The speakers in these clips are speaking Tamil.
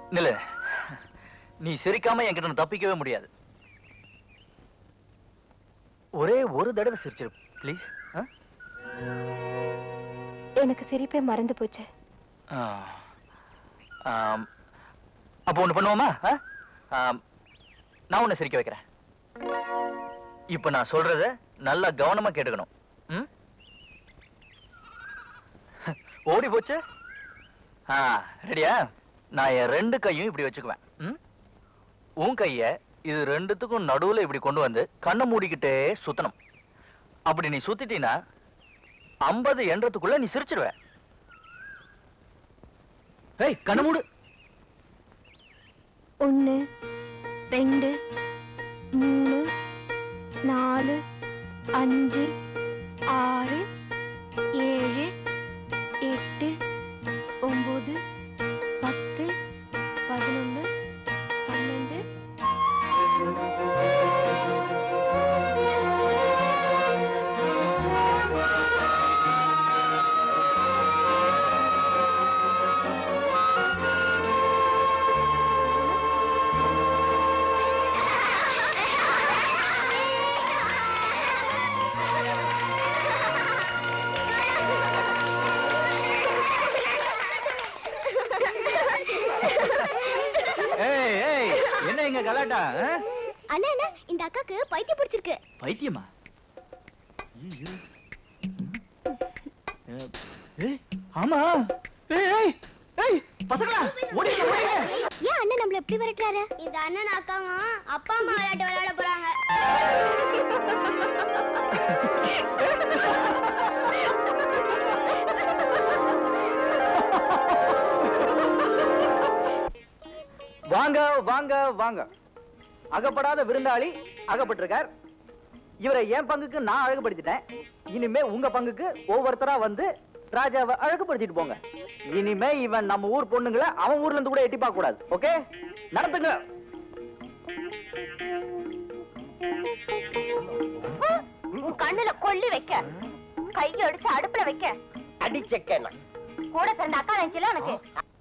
நில்லு நீ சிரிக்காம என்கிட்ட இருந்து தப்பிக்கவே முடியாது ஒரே ஒரு தடவை சிரிச்சிரு ப்ளீஸ் எனக்கு சிரிப்பே மறந்து போச்சு அப்போ ஒண்ணு பண்ணுவோமா ஆ? ஆம், நான் உன்னை சிரிக்க வைக்கிறேன் இப்ப நான் சொல்றத நல்லா கவனமா கேட்டுக்கணும் ம்? ஓடி போச்சு ஆ ரெடியா நான் என் ரெண்டு கையும் இப்படி வச்சுக்குவேன் ம்? உன் கைய இது ரெண்டுத்துக்கும் நடுவுல இப்படி கொண்டு வந்து கண்ணை மூடிக்கிட்டே சுத்தணும் அப்படி நீ சுத்திட்டீன்னா ஐம்பது எண்றதுக்குள்ள நீ சிரிச்சிடுவ ஏய் கண்ணு மூடு ஒன்று ரெண்டு மூணு நாலு அஞ்சு ஆறு ஏழு எட்டு ஒம்பது பத்து பதினொன்று பன்னெண்டு ஏய் ஏய் என்ன இங்க கலாட்டா ஆ? அண்ணா அண்ணா இந்த அக்காக்கு பைத்தியம் பிடிச்சிருக்கு பைத்தியமா ஐயோ. ம். ஏய், ஆமா ஏய் ஏய் ஏய் பசங்களா ஓடிங்க ஓடிங்க ஏன் அண்ணன் நம்மள எப்படி விரட்டுறாரு இந்த அண்ணன் அக்காவும் அப்பா அம்மா விளையாட்டு விளையாட போறாங்க வாங்க வாங்க வாங்க அகப்படாத விருந்தாளி அகப்பட்டிருக்கார் இவரை என் பங்குக்கு நான் அழகுபடுத்திட்டேன் இனிமே உங்க பங்குக்கு ஒவ்வொருத்தரா வந்து ராஜாவை அழகுபடுத்திட்டு போங்க இனிமே இவன் நம்ம ஊர் பொண்ணுங்களை அவன் ஊர்ல இருந்து கூட எட்டி பார்க்க கூடாது ஓகே நடத்துங்க உன் கண்ணுல கொல்லி வைக்க கைய அடிச்சு அடுப்புல வைக்க அடிச்சக்கேனா கூட சேர்ந்த அக்கா நினைச்சல உனக்கு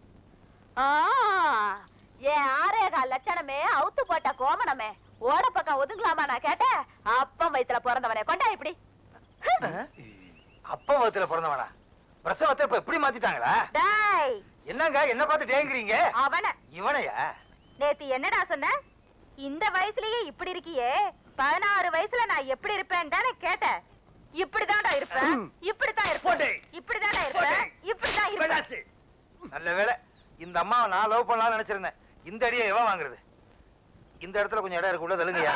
ஏன் ஆறே கால் லட்சணமே அவுத்து போட்ட கோமணமே ஓட பக்கம் ஒதுங்கலாமா நான் கேட்டேன் அப்பம் வயித்துல பிறந்தவனே கொண்டா இப்படி அப்பா வகத்துல பிறந்தவனா பிரசவத்தை இப்ப எப்படி மாத்திட்டாங்களா டேய் என்னங்க என்ன பார்த்து டேங்குறீங்க அவன இவனையா நேத்து என்னடா சொன்ன இந்த வயசுலயே இப்படி இருக்கியே பதினாறு வயசுல நான் எப்படி இருப்பேன் தானே கேட்டேன் இப்படிதான்டா இருப்பேன் இப்படித்தான் போடு. இருப்பேன் இப்படிதான்டா இருப்பேன் போடு. இப்படிதான் இருப்பேன் பெடாசு. நல்ல வேளை இந்த அம்மாவை நான் லவ் பண்ணலாம்னு நினைச்சிருந்தேன் இந்த அடியை எவன் வாங்குறது இந்த இடத்துல கொஞ்சம் இடம் இருக்கு உள்ள தள்ளுங்கய்யா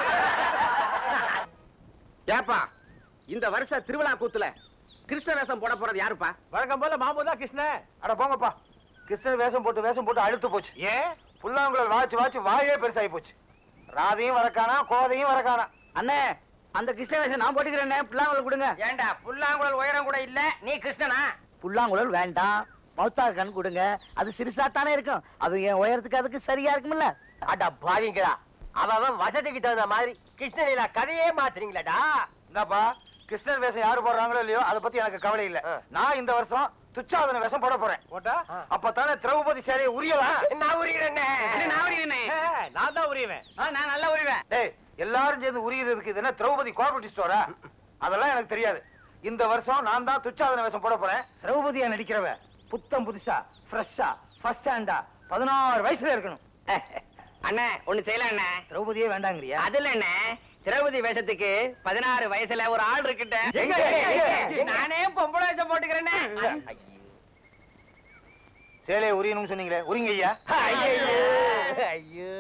ஏப்பா இந்த வருஷ திருவிழா கூத்துல கிருஷ்ண வேஷம் போட போறது யாருப்பா வழக்கம் போல மாமூல் தான் கிருஷ்ணன் அட போங்கப்பா கிருஷ்ணன் வேஷம் போட்டு வேஷம் போட்டு அழுத்து போச்சு ஏன் புல்லாங்குழல் வாச்சு வாச்சு வாயே பெருசாகி போச்சு ராதையும் வரக்கானா கோதையும் வரக்கானா அண்ணே அந்த கிருஷ்ண வேஷம் நான் போட்டுக்கிறேன்னே புல்லாங்குழல் கொடுங்க ஏண்டா புல்லாங்குழல் உயரம் கூட இல்ல நீ கிருஷ்ணனா புல்லாங்குழல் வேண்டாம் மௌத்தா கண் கொடுங்க அது சிறுசா தானே இருக்கும் அது என் உயரத்துக்கு அதுக்கு சரியா இருக்கும்ல அட பாவிங்களா அவன் வசதிக்கு தகுந்த மாதிரி கிருஷ்ணலீலா கதையே மாத்துறீங்களாடா என்னப்பா கிருஷ்ணன் வேஷம் யாரு போடுறாங்களோ இல்லையோ அதை பத்தி எனக்கு கவலை இல்ல ஆ. நான் இந்த வருஷம் துச்சாதன வேஷம் போட போறேன் போட்டா அப்பதானே திரௌபதி சேரையை உரியலாம் நான் உரிகிறேன்னே நான் உரிகிறேனே நான் தான் உரியவேன் நான் நல்லா உரிவேன் டேய் எல்லாரும் சேர்ந்து உரியறதுக்கு இது என்ன திரௌபதி கோஆபரேட்டிவ் ஸ்டோரா அதெல்லாம் எனக்கு தெரியாது இந்த வருஷம் நான் தான் துச்சாதன வேஷம் போட போறேன் திரௌபதியா நடிக்கிறவ புத்தம் புதுசா ஃப்ரெஷ்ஷா ஃபர்ஸ்ட் ஸ்டாண்டா பதினாறு வயசுல இருக்கணும் அண்ணே ஒண்ணு செய்யலாம் அண்ணே திரௌபதியே வேண்டாங்கறியா அதுல என்ன திரௌபதி வேஷத்துக்கு பதினாறு வயசுல ஒரு ஆள் இருக்கிட்ட எங்க, எங்க, எங்க? நானே பொம்பளை வேஷம் போட்டுக்கிறேன்னே சேலையை உரியணும்னு சொன்னீங்களே உரிங்க ஐயா ஐயோ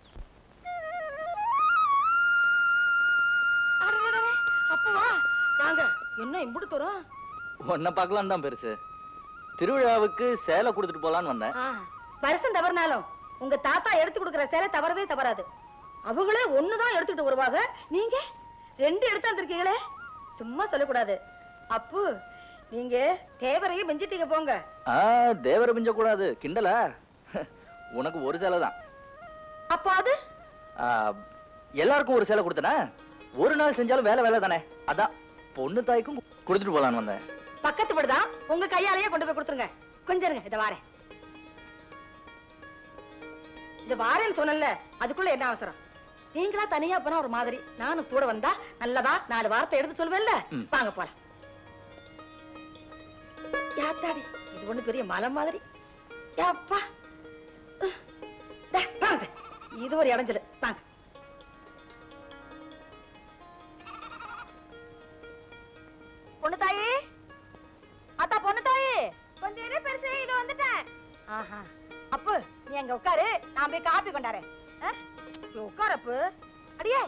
அப்பவா வாங்க என்ன இம்புட்டு தூரம் உன்னை பார்க்கலாம் தான் பெருசு திருவிழாவுக்கு சேலை கொடுத்துட்டு போலான்னு வந்தேன் ஆ, வருஷம் தவறுனாலும் உங்க தாத்தா எடுத்து கொடுக்கிற சேலை தவறவே தவறாது அவங்களே ஒண்ணுதான் எடுத்துட்டு வருவாங்க நீங்க ரெண்டு எடுத்து வந்திருக்கீங்களே சும்மா சொல்லக்கூடாது அப்பு நீங்க தேவரையும் மிஞ்சிட்டீங்க போங்க ஆ தேவரை மிஞ்ச கூடாது கிண்டலா உனக்கு ஒரு சேலை தான் அப்போ அது ஆ, எல்லாருக்கும் ஒரு சேலை கொடுத்தனா ஒரு நாள் செஞ்சாலும் வேலை வேலை தானே அதான் பொண்ணு தாய்க்கும் கொடுத்துட்டு போலான்னு வந்தேன் பக்கத்து வீடுதான் உங்க கையாலேயே கொண்டு போய் கொடுத்துருங்க கொஞ்சம் இருங்க இதை வாரேன் இந்த வாரேன்னு சொன்னல அதுக்குள்ள என்ன அவசரம் நீங்களா தனியா போனா ஒரு மாதிரி நானும் கூட வந்தா நல்லதா நாலு வார்த்தை எடுத்து சொல்வேன்ல ம். வாங்க போலாம் யாத்தாடி இது ஒண்ணு பெரிய மலை மாதிரி யாப்பா அஹ். டே, வாங்க இது ஒரு இடைஞ்சல் வாங்க பொண்ணு தாயி அத்தா பொண்ணு தாயி கொஞ்சம் இரு பெருசு இது வந்துட்டேன் ஆஹா அப்பு நீ அங்க உட்காரு நான் போய் காப்பி கொண்டாரேன் ஆ? இங்க உட்காரு அப்பு அடியே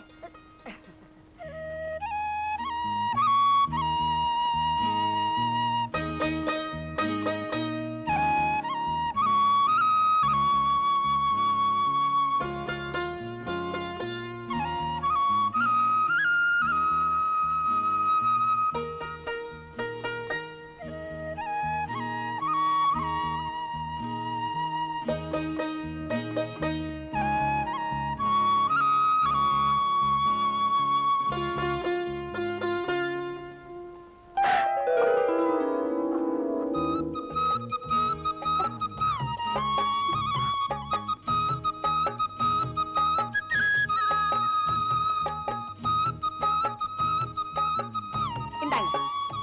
இந்தாங்க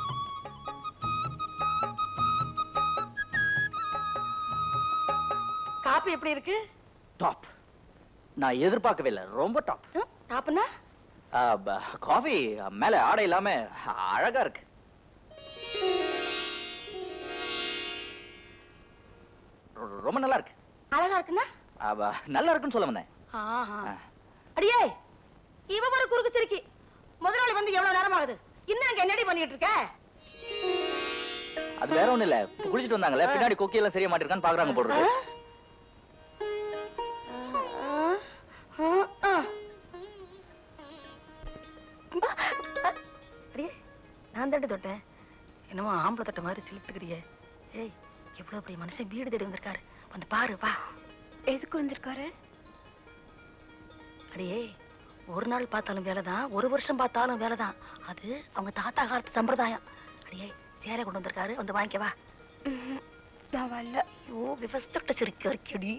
காப்பி எப்படி இருக்கு டாப் நான் எதிர்பார்க்கவே இல்லை ரொம்ப டாப் ம், டாப்புன்னா காஃபி மேல ஆடை இல்லாம அழகா இருக்கு ரொ- ரொம்ப நல்லா இருக்கு அழகா இருக்குன்னா அப்ப, நல்லா இருக்குன்னு சொல்ல வந்தேன் ஆஹா. ஆ. அடியே இவ ஒரு குறுக்கு சிரிக்கி முதலாளி வந்து எவ்வளவு நேரம் ஆகுது இன்னும் அங்க என்னடி பண்ணிட்டு இருக்க அது வேற ஒண்ணும் இல்ல இப்ப குளிச்சிட்டு வந்தாங்கல்ல பின்னாடி கொக்கி எல்லாம் சரியா மாட்டிருக்கான்னு பாக்குறாங்க போடுறது அடியே நான் தட்டு தொட்டேன் என்னமோ ஆம்பளை தொட்ட மாதிரி சிலிப்புக்கிறியே ஏய் எவ்வளவு பெரிய மனுஷன் வீடு தேடி வந்திருக்காரு வந்து பாரு வா எதுக்கு வந்திருக்காரு அடியே ஒரு நாள் பார்த்தாலும் வேலைதான் ஒரு வருஷம் பார்த்தாலும் வேலைதான் அது அவங்க தாத்தா காலத்து சம்பிரதாயம் அடியே சேரை கொண்டு வந்திருக்காரு வந்து வாங்கிக்க வா ம்ஹும். நான் வரல ஐயோ விவஸ்தட்ட சிரிக்க இருக்கடி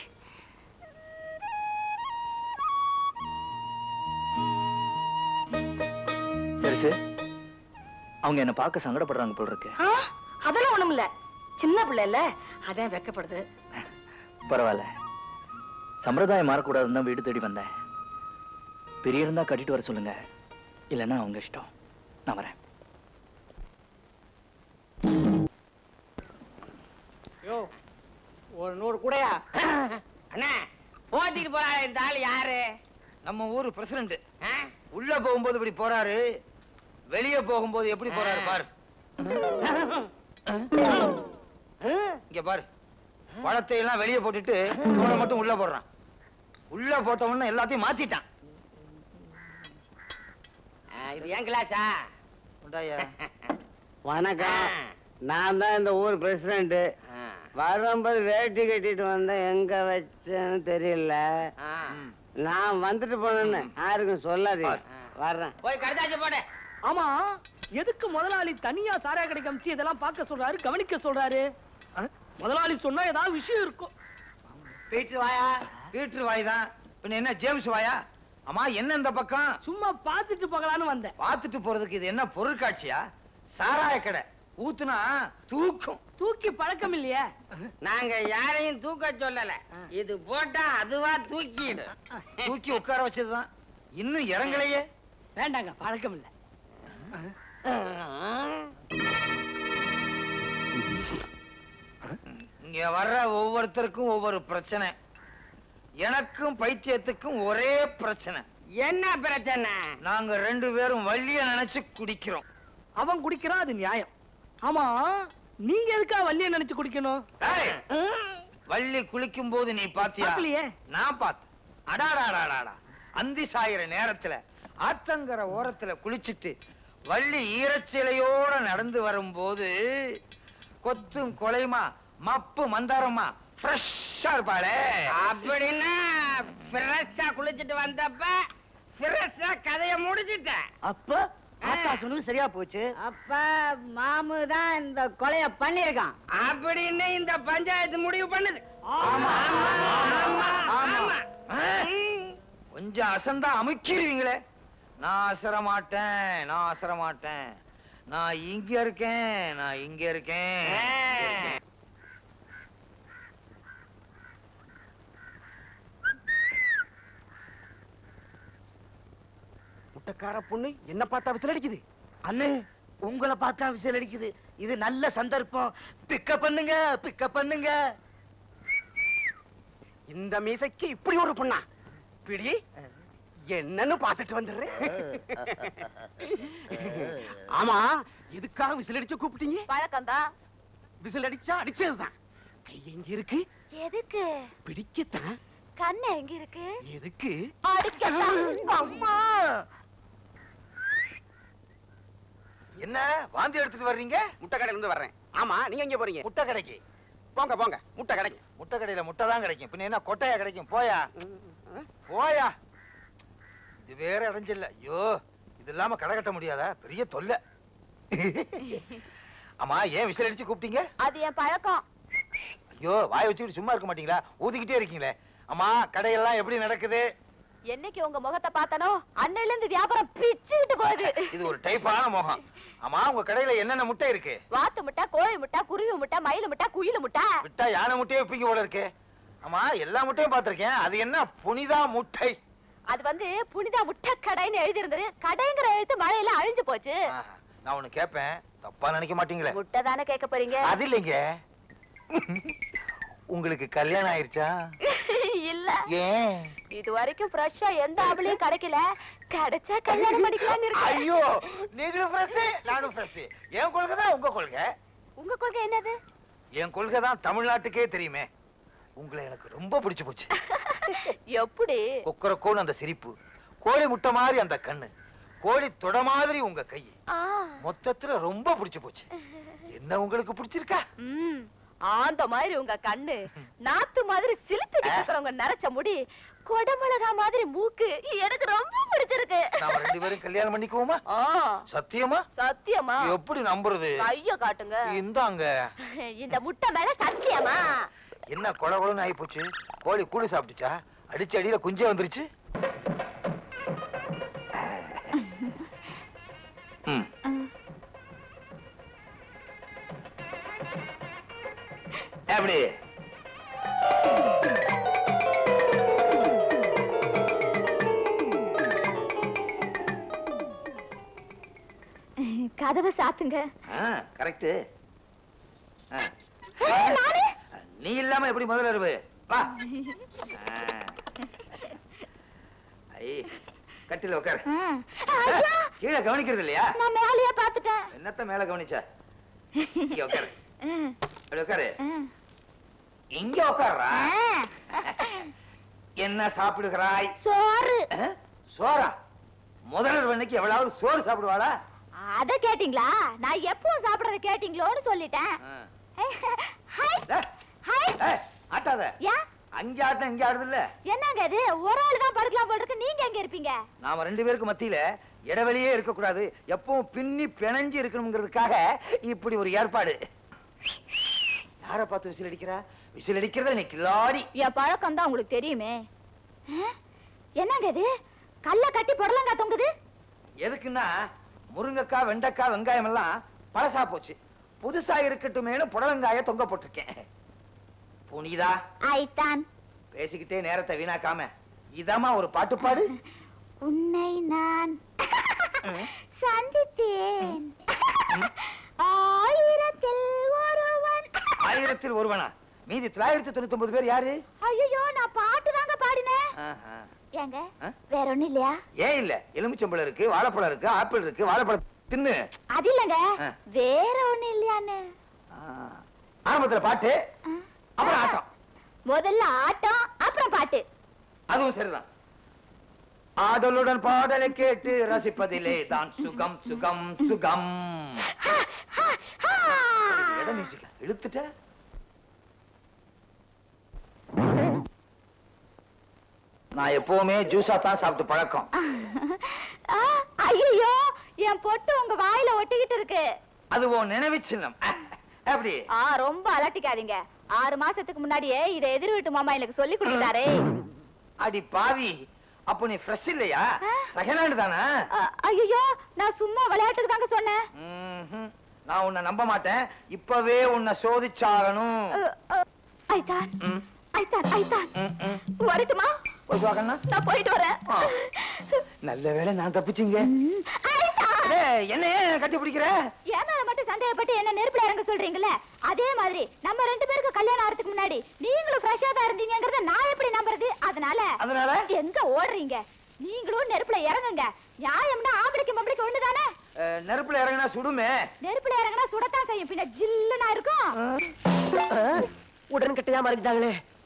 பெருசு அவங்க என்ன பார்க்க சங்கடப்படுறாங்க போல இருக்கு ஆ, அதெல்லாம் ஒண்ணும் இல்ல சின்ன பிள்ளை இல்ல அதான் வெக்கப்படுது பரவாயில்ல சம்பிரதாயம் மாறக்கூடாதுன்னு தான் வீடு தேடி வந்தேன் பெரிய இருந்தா கட்டிட்டு வர சொல்லுங்க இல்லைன்னா அவங்க இஷ்டம் நான் வரேன் யோ ஒரு நூறு கூடயா அண்ணா போத்திட்டு போறாரு இந்த ஆள் யாரு நம்ம ஊரு பிரசிடண்ட் ஆ? உள்ள போகும்போது இப்படி போறாரு வெளியே போகும்போது எப்படி போறாரு பாரு இங்க பாரு பழத்தை எல்லாம் வெளியே போட்டுட்டு தூளை மட்டும் உள்ள போடுறான் உள்ள போட்ட உடனே எல்லாத்தையும் மாத்திட்டான் ஆ, இது ஏன் கிளாஸா உண்டாயா வணக்கம் நான் தான் இந்த ஊர் பிரசிடண்ட் வரும்போது வேட்டி கட்டிட்டு வந்தேன் எங்க வச்சேன்னு தெரியல நான் வந்துட்டு போனேன்னு யாருக்கும் சொல்லாதீங்க வர்றேன் போய் கடுதாச்சு போடு ஆமா எதுக்கு முதலாளி தனியா சாராய கடை காமிச்சு இதெல்லாம் பார்க்க சொல்றாரு கவனிக்க சொல்றாரு ஆ? முதலாளி சொன்னா ஏதாவது விஷயம் இருக்கும் பீட்ரு வாயா பீட்ரு வாய் தான் பின்ன என்ன ஜேம்ஸ் வாயா அம்மா என்ன இந்த பக்கம் சும்மா பார்த்துட்டு போகலான்னு வந்தேன் பார்த்துட்டு போறதுக்கு இது என்ன பொருட்காட்சியா சாராய கடை ஊத்துனா தூக்கும் தூக்கி பழக்கம் இல்லையே நாங்க யாரையும் தூக்க சொல்லல இது போட்டா அதுவா தூக்கிடு தூக்கி உட்கார வச்சதுதான் இன்னும் இறங்கலையே வேண்டாங்க பழக்கம் இல்ல இங்க வர்ற ஒவ்வொருத்தருக்கும் ஒவ்வொரு பிரச்சனை எனக்கும் பைத்தியத்துக்கும் ஒரே பிரச்சனை என்ன பிரச்சனை நாங்க ரெண்டு பேரும் வள்ளிய நினைச்சு குடிக்கிறோம் அவன் குடிக்கிறான் அது நியாயம் ஆமா நீங்க எதுக்கா வள்ளிய நினைச்சு குடிக்கணும் ஏய், வள்ளி குளிக்கும் போது நீ பாத்தியா பார்க்கலையே. நான் பார்த்தேன் அடாடாடாடாடா அந்தி சாயிற நேரத்துல ஆத்தங்கர ஓரத்துல குளிச்சிட்டு வள்ளி ஈரச்சிலையோட நடந்து வரும்போது கொத்தும் கொலைமா மப்பு மந்தாரமா ஃப்ரெஷ்ஷா இருப்பாளே அப்படின்னா ஃப்ரெஷ்ஷா குளிச்சிட்டு வந்தப்ப ஃப்ரெஷ்ஷா கதைய முடிச்சிட்டேன் அப்ப ஆத்தா சொன்னது சரியா போச்சு அப்ப மாமு தான் இந்த கொலைய பண்ணிருக்கான் அப்படின்னு இந்த பஞ்சாயத்து முடிவு பண்ணுது ஆமா. ஆமா ஆமா. ஆமா ஆ? கொஞ்சம் அசந்தா அமுக்கிடுவீங்களே நான் அசர மாட்டேன் நான் அசர மாட்டேன் நான் இங்க இருக்கேன் நான் இங்க இருக்கேன் முட்டைக்கார பொண்ணு என்ன பார்த்தா விசில் அடிக்குது அண்ணே உங்களை பார்த்தா விசில் அடிக்குது இது நல்ல சந்தர்ப்பம் பிக்கப் பண்ணுங்க பிக்கப் பண்ணுங்க இந்த மீசைக்கு இப்படி ஒரு பொண்ணா பிடி என்னன்னு பார்த்துட்டு வந்துடுறேன் ஆமா எதுக்காக விசில் அடிச்சு கூப்பிட்டீங்க பழக்கம்தான் விசில் அடிச்சா அடிச்சதுதான் கை எங்க இருக்கு எதுக்கு பிடிக்கத்தான் கண்ணு எங்க இருக்கு எதுக்கு அடிக்கத்தான் அம்மா என்ன வாந்தி எடுத்துட்டு வர்றீங்க முட்டை கடையில இருந்து வர்றேன் ஆமா நீங்க எங்க போறீங்க முட்டை கடைக்கு போங்க போங்க முட்டை கடைக்கு முட்டை கடையில முட்டை தான் கிடைக்கும் பின்ன என்ன கொட்டையா கிடைக்கும் போயா போயா இது வேற இடைஞ்சில்ல ஐயோ இது இல்லாம கடை கட்ட முடியாதா பெரிய தொல்லை ஆமா ஏன் விசில் அடிச்சு கூப்பிட்டீங்க அது என் பழக்கம் ஐயோ வாய் வச்சுக்கிட்டு சும்மா இருக்க மாட்டீங்களா ஊதிக்கிட்டே இருக்கீங்களே அம்மா கடையெல்லாம் எப்படி நடக்குது என்னைக்கு உங்க முகத்தை பார்த்தனோ அன்னையில இருந்து வியாபாரம் பிச்சுக்கிட்டு போகுது இது ஒரு டைப்பான முகம் ஆமா உங்க கடையில என்னென்ன முட்டை இருக்கு வாத்து முட்டை கோழி முட்டை குருவி முட்டை மயில் முட்டை குயில் முட்டை விட்டா யானை முட்டையே விப்பீங்க போல இருக்கு ஆமா எல்லா முட்டையும் பார்த்திருக்கேன் அது என்ன புனிதா முட்டை அது வந்து புனிதா முட்டை கடைன்னு எழுதி இருந்தது கடைங்கிற எழுத்து மழையில அழிஞ்சு போச்சு ஆஹா, நான் ஒண்ணு கேட்பேன் தப்பா நினைக்க மாட்டீங்களே முட்டை தானே கேட்க போறீங்க அது இல்லைங்க உங்களுக்கு கல்யாணம் ஆயிருச்சா இல்ல ஏன் இது வரைக்கும் ஃப்ரெஷ்ஷா எந்த ஆம்பளையும் கிடைக்கல கிடைச்சா கல்யாணம் பண்ணிக்கலாம்னு இருக்கேன் ஐயோ நீங்களும் ஃப்ரெஷ் நானும் ஃப்ரெஷ் என் கொள்கை தான் உங்க கொள்கை உங்க கொள்கை என்னது என் கொள்கை தான் தமிழ்நாட்டுக்கே தெரியுமே உங்களை எனக்கு ரொம்ப பிடிச்சு போச்சு எப்படி கொக்கரக்கோன்னு அந்த சிரிப்பு கோழி முட்டை மாதிரி அந்த கண்ணு கோழி தொட மாதிரி உங்க கை ஆ, மொத்தத்துல ரொம்ப பிடிச்சு போச்சு என்ன உங்களுக்கு பிடிச்சிருக்கா ம், ஆந்த மாதிரி உங்க கண்ணு நாத்து மாதிரி சிலுத்துட்டு இருக்கிறவங்க நரைச்ச முடி கொடமிளகா மாதிரி மூக்கு எனக்கு ரொம்ப பிடிச்சிருக்கு நாம ரெண்டு பேரும் கல்யாணம் பண்ணிக்குவோமா ஆ, சத்தியமா சத்தியமா எப்படி நம்புறது கைய காட்டுங்க இந்தாங்க இந்த முட்டை மேல சத்தியமா என்ன கொல கொலன்னு ஆகி போச்சு கோழி கூழி சாப்பிட்டுச்சா அடிச்சு அடியில குஞ்சே வந்துருச்சு ம். எப்படி கதவை சாத்துங்க கரெக்ட் நீ இல்லாம எப்படி முதல்ல இருவு வா ஆ. ஐ, கட்டில உட்காரு கீழே கவனிக்கிறது இல்லையா நான் மேலேயே பாத்துட்டேன் என்னத்த மேல கவனிச்சா இங்க உட்காரு அப்படி உட்காரு இங்க உட்காருடா என்ன சாப்பிடுகிறாய் சோறு ஆ? சோறா முதல்வர் அன்னைக்கு எவ்வளவு சோறு சாப்பிடுவாளா அத கேட்டீங்களா நான் எப்பவும் சாப்பிடறத கேட்டீங்களோன்னு சொல்லிட்டேன் ஆ. ஹாய் ஏய், ஹாய் ஏய், ஆட்டாத ஏன் அங்க ஆட்டம் இங்க ஆடுது இல்ல என்னங்க இது ஒரு ஆள் தான் படுக்கலாம் போல இருக்கு நீங்க எங்க இருப்பீங்க நாம ரெண்டு பேருக்கு மத்தியில இடைவெளியே இருக்க கூடாது எப்பவும் பின்னி பிணைஞ்சு இருக்கணுங்கிறதுக்காக இப்படி ஒரு ஏற்பாடு யார பார்த்து விசில் அடிக்கிறா விசில் அடிக்கிறத நீ கிளாடி என் பழக்கம் தான் உங்களுக்கு தெரியுமே ஆ? என்னங்க இது கல்ல கட்டி புடலங்கா தொங்குது எதுக்குன்னா முருங்கக்காய் வெண்டைக்காய் வெங்காயம் எல்லாம் பழசா போச்சு புதுசா இருக்கட்டுமேனு புடலங்காய தொங்க போட்டிருக்கேன் புனிதா ஐத்தான் பேசிக்கிட்டே நேரத்தை வீணாக்காம இதமா ஒரு பாட்டு பாடு உன்னை நான் சந்தித்தேன் ஆயிரத்தில் ஒருவன் ஆயிரத்தில் ஒருவனா மீதி தொள்ளாயிரத்தி தொண்ணூத்தி ஒன்பது பேர் யாரு ஐயோ நான் பாட்டு தாங்க பாடினேன் ஆஹா. ஏங்க ஆ? வேற ஒண்ணும் இல்லையா ஏன் இல்ல எலுமிச்சம்பழம் இருக்கு வாழைப்பழம் இருக்கு ஆப்பிள் இருக்கு வாழைப்பழம் தின்னு அது இல்லங்க ஆ. வேற ஒண்ணும் இல்லையான்னு ஆ. ஆரம்பத்துல பாட்டு ஆ. அப்புறம் ஆட்டம் முதல்ல ஆட்டம் அப்புறம் பாட்டு அதுவும் சரிதான் ஆடலுடன் பாடலை கேட்டு ரசிப்பதிலே தான் சுகம் சுகம் சுகம் ஹா, ஹா, ஹா. இடம் மியூசிக் இழுத்துட்ட நான் எப்பவுமே ஜூஸா தான் சாப்பிட்டு பழக்கம் ஆ, ஐயையோ என் பொட்டு உங்க வாயில ஒட்டிக்கிட்டு இருக்கு அது உன் நினைவு சின்னம் அப்படி ஆ ரொம்ப அலட்டிக்காதீங்க ஆறு மாசத்துக்கு முன்னாடியே இதை எதிர் வீட்டு மாமா எனக்கு சொல்லி கொடுத்தாரே அடி பாவி அப்போ நீ ஃப்ரெஷ் இல்லையா ஆ. செகண்ட் ஹேண்ட் தானே ஐயோ நான் சும்மா விளையாட்டுக்கு தாங்க சொன்னேன் ம்ஹும். நான் உன்னை நம்ப மாட்டேன் இப்பவே உன்னை சோதிச்சாகணும் அ, அ, ஐதான் ம், ஐதான் ஐதான் ம், ம். வரட்டுமா போய் பார்க்கணும்னா? நான் போயிட்டு வரேன் ஆ. நல்ல வேளை நான் தப்பிச்சிங்க ம், ஐதான் என்ன ஏன் கட்டி பிடிக்கிற என் மேல மட்டும் சந்தேகப்பட்டு என்ன நெருப்புல இறங்க சொல்றீங்கல்ல அதே மாதிரி நம்ம ரெண்டு பேருக்கு கல்யாணம் ஆறதுக்கு முன்னாடி நீங்களும் ஃப்ரெஷ்ஷா தான் இருந்தீங்கங்கறத நான் எப்படி நம்புறது அதனால அதனால எங்க ஓடுறீங்க நீங்களும் நெருப்புல இறங்குங்க நியாயம்னா ஆம்பளைக்கு மம்பளைக்கு ஒண்ணுதானே அஹ், நெருப்புல இறங்கினா சுடுமே நெருப்புல இறங்கினா சுடத்தான் செய்யும் பின்ன ஜில்லுனா இருக்கும் உடன் கட்டையாம இருந்தாங்களே